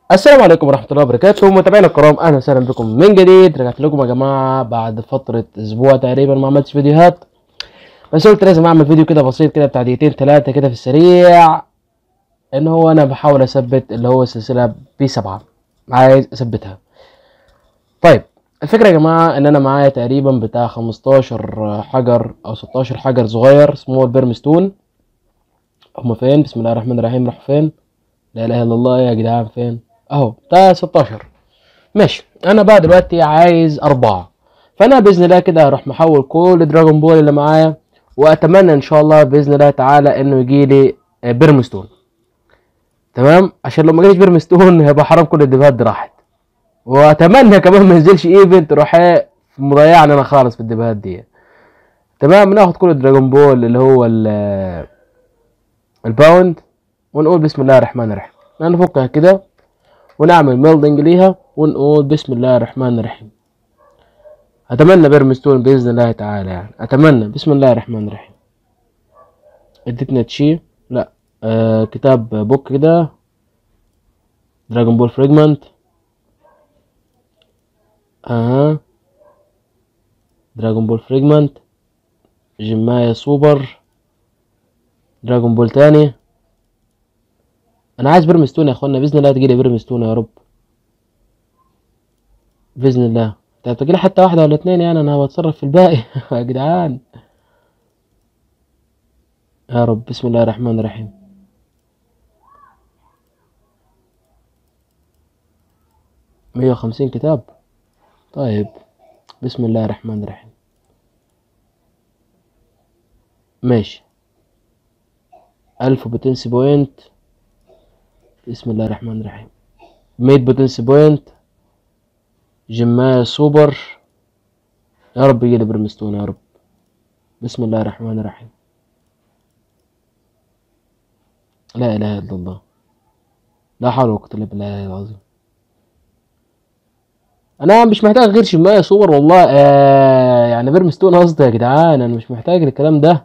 السلام عليكم ورحمة الله وبركاته متابعينا الكرام أهلا وسهلا بكم من جديد رجعت لكم يا جماعة بعد فترة أسبوع تقريبا ما عملتش فيديوهات بس قلت لازم أعمل فيديو كده بسيط كده بتاع دقيقتين تلاتة كده في السريع إن هو أنا بحاول أثبت اللي هو السلسلة بي سبعة عايز أثبتها طيب الفكرة يا جماعة إن أنا معايا تقريبا بتاع خمستاشر حجر أو ستاشر حجر صغير سمول بيرمستون هما فين بسم الله الرحمن الرحيم راحوا فين لا اله الا الله يا جدعان فين اهو بتاع 16 ماشي انا بقى دلوقتي عايز اربعة فانا باذن الله كده هروح محول كل دراجون بول اللي معايا واتمنى ان شاء الله باذن الله تعالى انه يجي لي بيرمستون تمام عشان لو ما جاليش بيرمستون هيبقى حرام كل الديفات دي راحت واتمنى كمان ما ينزلش ايفنت تروح ايه مضيعني انا خالص في الديفات دي تمام ناخد كل دراجون بول اللي هو ال- الباوند ونقول بسم الله الرحمن الرحيم نفكها كده ونعمل ميلدنج ليها ونقول بسم الله الرحمن الرحيم اتمنى بيرمستون باذن الله تعالى يعني اتمنى بسم الله الرحمن الرحيم اديتنا تشي لا آه كتاب بوك كده دراجون بول فريجمنت اها دراجون بول فريجمنت جماية سوبر دراجون بول تاني انا عايز بيرمستون يا اخوانا باذن الله تجيلي بيرمستون يا رب باذن الله طب تجيلي حتى واحده ولا اتنين يعني انا بتصرف في الباقي يا جدعان يا رب بسم الله الرحمن الرحيم مية وخمسين كتاب طيب بسم الله الرحمن الرحيم ماشي ألف وبتنسي بوينت بسم الله الرحمن الرحيم ميت بوتنس بوينت جماية سوبر يا رب يجيلي برمستون يا رب بسم الله الرحمن الرحيم لا اله الا الله لا حول ولا قوة الا بالله العظيم انا مش محتاج غير شماية سوبر والله آه يعني برمستون قصدي يا جدعان انا مش محتاج الكلام ده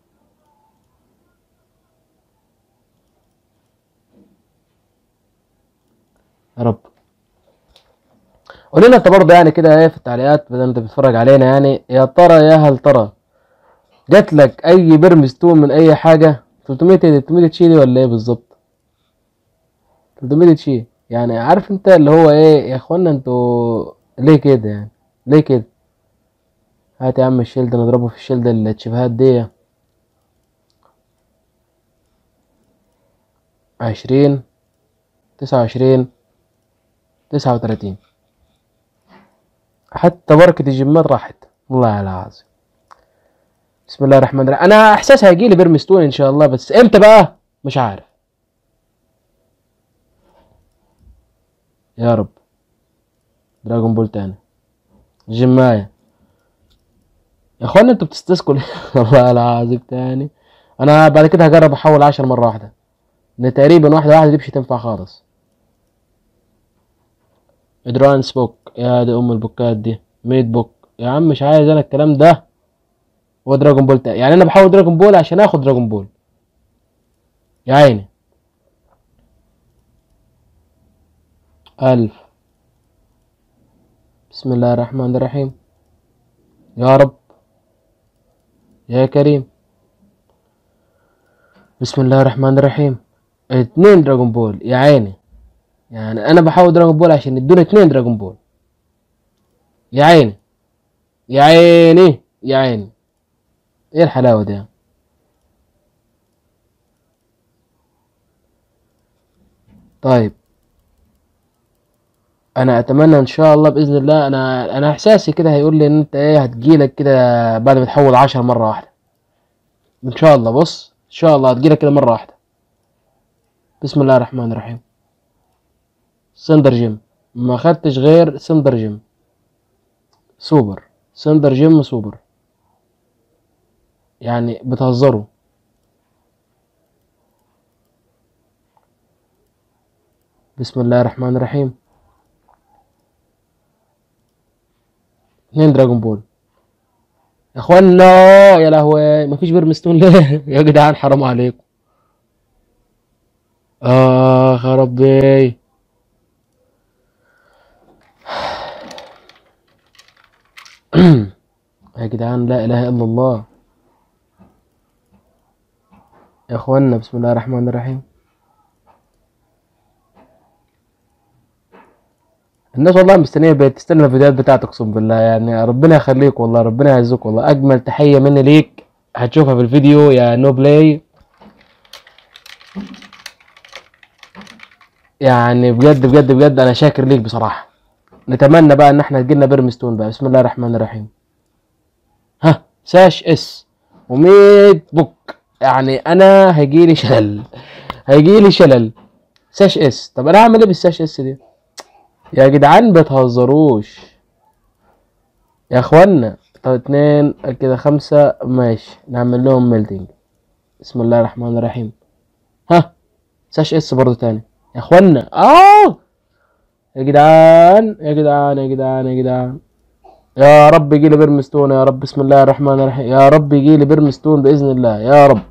يا رب قول لنا انت برضه يعني كده ايه في التعليقات بدل انت بتتفرج علينا يعني يا ترى يا هل ترى جات لك اي بيرمستون من اي حاجه 300 ايه 300 تشيلي ولا ايه بالظبط 300 تشي يعني عارف انت اللي هو ايه يا اخوانا انتوا ليه كده يعني ليه كده هات يا عم الشيلد نضربه في الشيلد التشيفهات دي عشرين تسعة وعشرين تسعة وتلاتين حتى بركة الجمال راحت والله العظيم بسم الله الرحمن الرحيم انا احساس هيجيلي بيرمستون ان شاء الله بس امتى بقى مش عارف يا رب دراجون بول تاني جماية يا اخوانا انتوا بتستسكوا ليه؟ والله العظيم تاني انا بعد كده هجرب احول عشر مرة واحدة ان تقريبا واحدة واحدة دي مش هتنفع خالص ادرانس بوك يا دي ام البوكات دي ميد بوك يا عم مش عايز انا الكلام ده هو دراجون بول تاني يعني انا بحاول دراجون بول عشان اخد دراجون بول يا عيني الف بسم الله الرحمن الرحيم يا رب يا كريم بسم الله الرحمن الرحيم اتنين دراجون بول يا عيني يعني انا بحاول دراجون بول عشان يدوني اتنين دراجون بول يا عيني يا عيني يا عيني ايه الحلاوة دي طيب انا اتمنى ان شاء الله باذن الله انا انا احساسي كده هيقول لي ان انت ايه هتجيلك كده بعد ما تحول عشر مرة واحدة ان شاء الله بص ان شاء الله هتجيلك كده مرة واحدة بسم الله الرحمن الرحيم سندر جيم ما خدتش غير سندر جيم سوبر سندر جيم سوبر يعني بتهزروا بسم الله الرحمن الرحيم اتنين دراجون بول يا اخوانا يا لهوي مفيش بيرمستون ليه يا جدعان حرام عليكم اخ يا ربي يا جدعان لا اله الا الله يا اخوانا بسم الله الرحمن الرحيم الناس والله مستنيه بتستنى الفيديوهات بتاعتك اقسم بالله يعني ربنا يخليك والله ربنا يعزك والله اجمل تحيه مني ليك هتشوفها في الفيديو يا نو بلاي يعني بجد بجد بجد انا شاكر ليك بصراحه نتمنى بقى ان احنا تجيلنا بيرمستون بقى بسم الله الرحمن الرحيم ها ساش اس و100 بوك يعني انا هيجيلي شلل هيجيلي شلل ساش اس طب انا هعمل ايه بالساش اس دي يا جدعان بتهزروش يا اخوانا طب اتنين كده خمسة ماشي نعمل لهم ميلتنج بسم الله الرحمن الرحيم ها ساش اس برضو تاني يا اخوانا اه يا جدعان يا جدعان يا جدعان يا جدعان يا رب يجي لي بيرمستون يا رب بسم الله الرحمن الرحيم يا رب يجي لي بيرمستون باذن الله يا رب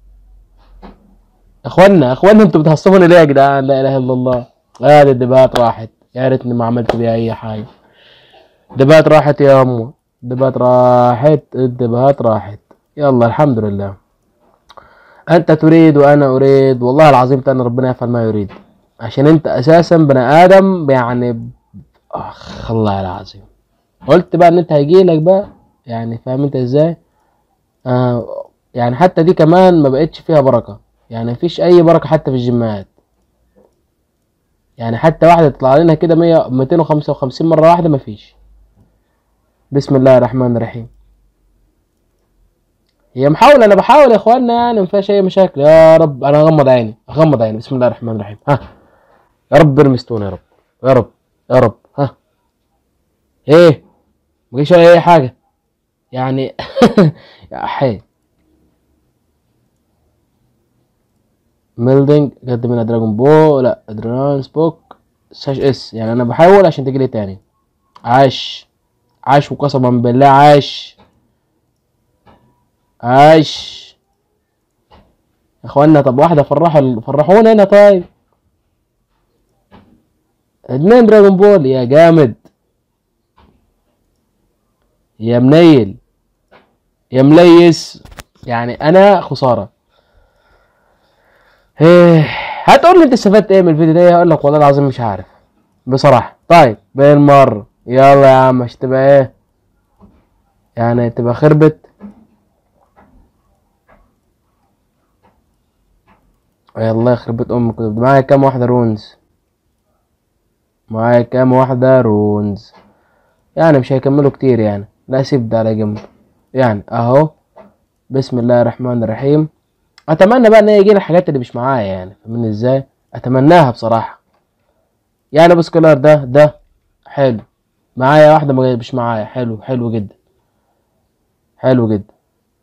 يا اخوانا يا اخوانا انتوا بتهصفوني ليه يا جدعان لا اله الا الله هذه الدبات راحت يا ريتني ما عملت بيها اي حاجه الدبات راحت يا امه الدبات راحت الدبات راحت يلا الحمد لله انت تريد وانا اريد والله العظيم انا ربنا يفعل ما يريد عشان انت اساسا بني ادم يعني اخ الله العظيم قلت بقى ان انت هيجيلك بقى يعني فاهم انت ازاي آه يعني حتى دي كمان ما بقتش فيها بركه يعني مفيش اي بركه حتى في الجيمات يعني حتى واحده تطلع لنا كده 100 255 مره واحده مفيش بسم الله الرحمن الرحيم هي محاولة أنا بحاول يا إخوانا يعني مفيهاش أي مشاكل يا رب أنا أغمض عيني أغمض عيني بسم الله الرحمن الرحيم ها يا رب ارمستون يا رب يا رب يا رب ها إيه مجيش أي حاجة يعني يا حي ميلدينج قد من دراجون بو لا ادرينالز بوك ساش اس يعني انا بحاول عشان تجيلي تاني عاش عاش وقسما بالله عاش عاش يا اخوانا طب واحدة فرحوا فرحونا هنا طيب اتنين دراجون بول يا جامد يا منيل يا مليس يعني انا خسارة ايه هتقول لي انت استفدت ايه من الفيديو ده هقول لك والله العظيم مش عارف بصراحة طيب بالمرة يلا يا عم مش تبقى ايه يعني تبقى خربت الله يخرب بيت امك معايا كام واحدة رونز معايا كام واحدة رونز يعني مش هيكملوا كتير يعني لا سيب ده على جنب يعني اهو بسم الله الرحمن الرحيم اتمنى بقى ان هي يجي الحاجات اللي مش معايا يعني فاهمني ازاي اتمناها بصراحة يعني بس كولار ده ده حلو معايا واحدة ما مش معايا حلو حلو جدا حلو جدا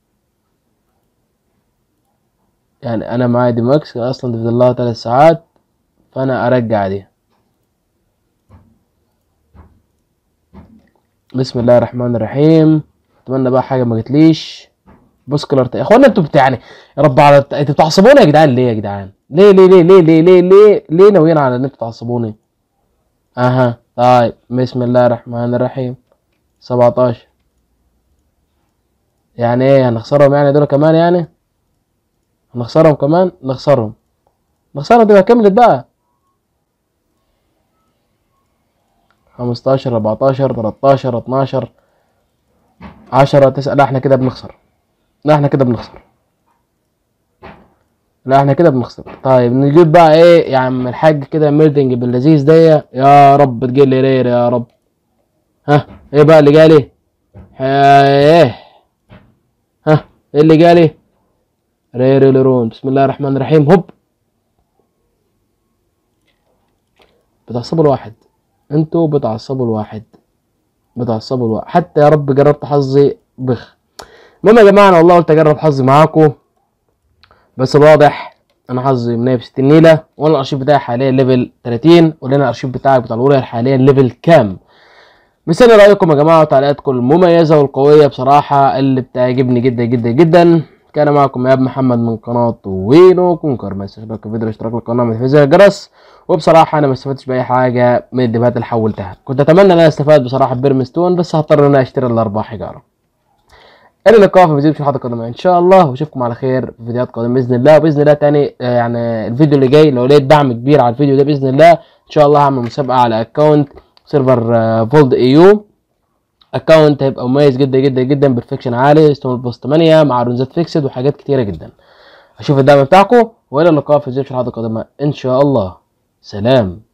يعني انا معايا دي ماكس اصلا تفضل لها ثلاث ساعات فانا ارجع دي بسم الله الرحمن الرحيم اتمنى بقى حاجه ما جتليش بص كلر يا اخوانا انتوا بتاع يعني يا رب على انتوا بتعصبوني يا جدعان ليه يا جدعان ليه ليه ليه ليه ليه ليه ليه ليه ناويين على ان انتوا تعصبوني اها طيب بسم الله الرحمن الرحيم 17 يعني ايه هنخسرهم يعني دول كمان يعني هنخسرهم كمان نخسرهم نخسرهم تبقى كملت بقى خمستاشر اربعتاشر تلاتاشر اتناشر عشرة تسعة لا احنا كده بنخسر لا احنا كده بنخسر لا احنا كده بنخسر طيب نجيب بقى ايه يا عم الحاج كده ميلدنج باللذيذ ده يا رب تجيلي رير يا رب ها ايه بقى اللي جالي ايه ها ايه اللي جالي رير ليرون بسم الله الرحمن الرحيم هوب بتعصبوا الواحد انتوا بتعصبوا الواحد بتعصبوا الواحد حتى يا رب جربت حظي بخ المهم يا جماعه انا والله قلت اجرب حظي معاكم بس الواضح انا حظي منافس ست النيله وانا الارشيف بتاعي حاليا ليفل 30 ولنا الارشيف بتاعك بتاع الوريال حاليا ليفل كام مستني رايكم يا جماعه وتعليقاتكم المميزه والقويه بصراحه اللي بتعجبني جدا جدا جدا كان معكم يا محمد من قناه وينو كونكر ما تنساش الفيديو اشتراك القناه وتفعيل زر الجرس وبصراحه انا ما استفدتش باي حاجه من الديبات اللي حولتها كنت اتمنى ان انا استفاد بصراحه بيرمستون بس هضطر ان انا اشتري الارباح حجاره الى اللقاء في فيديو في حلقه قادمه ان شاء الله واشوفكم على خير في فيديوهات قادمه باذن الله وباذن الله تاني آه، يعني الفيديو اللي جاي لو لقيت دعم كبير على الفيديو ده باذن الله ان شاء الله هعمل مسابقه على اكونت سيرفر آه، فولد اي يو اكونت هيبقى مميز جدا جدا جدا بيرفكشن عالي ستون بوست 8 مع رونزات فيكسد وحاجات كتيره جدا اشوف الدعم بتاعكم والى اللقاء في فيديو في الحلقه القادمه ان شاء الله سلام